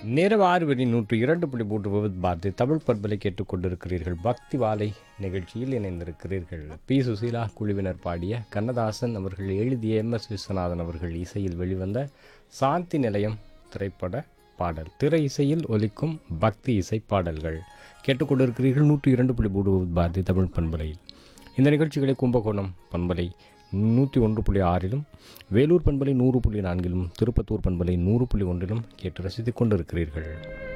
நேரம் ஆறு மணி நூற்று இரண்டு புள்ளி மூன்று விபத் பாரதி தமிழ் பண்பலை கேட்டுக்கொண்டிருக்கிறீர்கள் பக்தி வாலை நிகழ்ச்சியில் இணைந்திருக்கிறீர்கள் பி சுசீலா குழுவினர் பாடிய கண்ணதாசன் அவர்கள் எழுதிய எம் எஸ் விஸ்வநாதன் அவர்கள் இசையில் வெளிவந்த சாந்தி நிலையம் திரைப்பட பாடல் திரை இசையில் ஒலிக்கும் பக்தி இசை பாடல்கள் கேட்டுக்கொண்டிருக்கிறீர்கள் நூற்றி இரண்டு புள்ளி மூன்று விபத் பாரதி தமிழ் பண்பலையில் இந்த நிகழ்ச்சிகளை கும்பகோணம் பண்பலை நூற்றி ஒன்று புள்ளி ஆறிலும் வேலூர் பண்பலை நூறு புள்ளி நான்கிலும் திருப்பத்தூர் பண்பலை நூறு புள்ளி ஒன்றிலும் கேட்டு ரசித்துக் கொண்டிருக்கிறீர்கள்